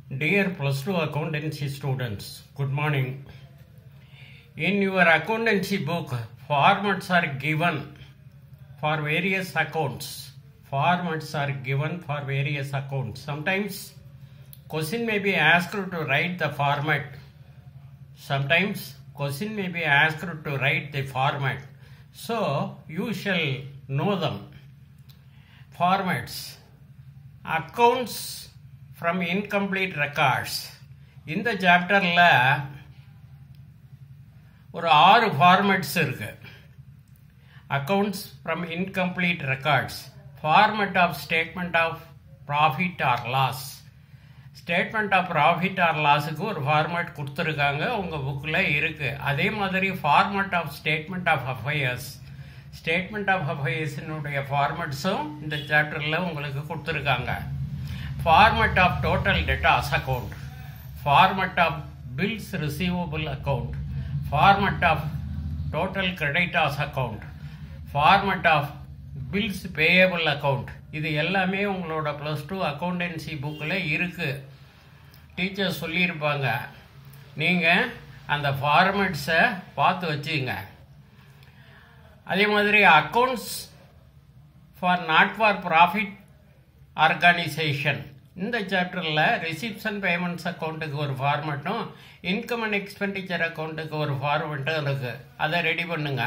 Dear Plus 2 Accountancy students, good morning. In your accountancy book, formats are given for various accounts. Formats are given for various accounts. Sometimes question may be asked to write the format. Sometimes question may be asked to write the format. So you shall know them. Formats. Accounts from incomplete records. இந்த சாப்டரில் ஒரு ஆறு formats இருக்கு accounts from incomplete records format of statement of profit or loss statement of profit or லாஸுக்கு ஒரு format கொடுத்துருக்காங்க உங்கள் புக்கில் இருக்குது அதே மாதிரி format of statement of affairs statement of அஃபையர்ஸினுடைய ஃபார்மேட்ஸும் இந்த சாப்டரில் உங்களுக்கு கொடுத்துருக்காங்க format of total debtors account format of bills receivable account format of total creditors account format of bills payable account இது எல்லாமே உங்களோட ப்ளஸ் டூ அக்கௌண்டன்சி புக்கில் இருக்குது டீச்சர் சொல்லியிருப்பாங்க நீங்கள் அந்த ஃபார்மேட்ஸை பார்த்து வச்சுங்க அதே மாதிரி accounts for not for profit organisation இந்த சாப்டரில் ரிசிப்ஷன் பேமெண்ட்ஸ் அக்கௌண்ட்டுக்கு ஒரு ஃபார்மெட்டும் இன்கம் அண்ட் எக்ஸ்பெண்டிச்சர் அக்கௌண்ட்டுக்கு ஒரு ஃபார்மெட்டும் இருக்குது அதை ரெடி பண்ணுங்க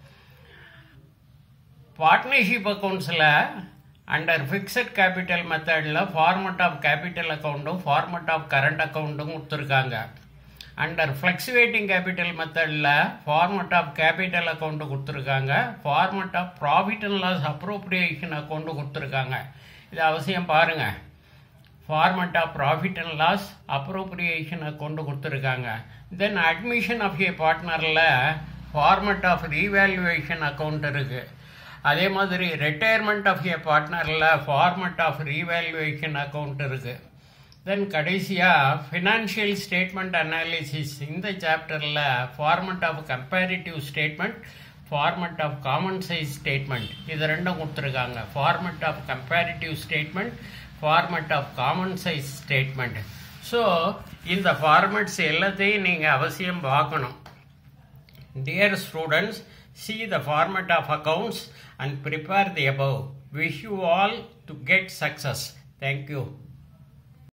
பார்ட்னர்ஷிப் அக்கௌண்ட்ஸில் அண்டர் ஃபிக்ஸட் கேபிட்டல் மெத்தடில் ஃபார்மெட் ஆஃப் கேபிட்டல் அக்கௌண்ட்டும் ஃபார்மெட் ஆஃப் கரண்ட் அக்கௌண்ட்டும் கொடுத்துருக்காங்க அண்டர் ஃப்ளக்சுவேட்டிங் கேபிட்டல் மெத்தடில் ஃபார்மெட் ஆஃப் கேபிட்டல் அக்கௌண்ட்டு கொடுத்துருக்காங்க format of profit and loss appropriation account கொடுத்துருக்காங்க இது அவசியம் பாருங்கள் format of profit and loss appropriation account கொடுத்துருக்காங்க தென் அட்மிஷன் ஆஃப் ஏ பார்ட்னரில் ஃபார்மெட் ஆஃப் ரீவேல்யூவேஷன் அக்கௌண்ட் இருக்குது அதே மாதிரி ரிட்டையர்மெண்ட் ஆஃப் ஏ பார்ட்னரில் ஃபார்மெட் ஆஃப் ரீவேல்யூவேஷன் அக்கௌண்ட் இருக்குது தென் கடைசியாக ஃபினான்ஷியல் ஸ்டேட்மெண்ட் அனாலிசிஸ் இந்த சாப்டரில் format of comparative statement format of common size statement இது ரெண்டும் கொடுத்துருக்காங்க format of comparative statement format of common size statement so இந்த ஃபார்மெட்ஸ் எல்லாத்தையும் நீங்கள் அவசியம் பார்க்கணும் dear students see the format of accounts and prepare the above. Wish you all to get success. Thank you.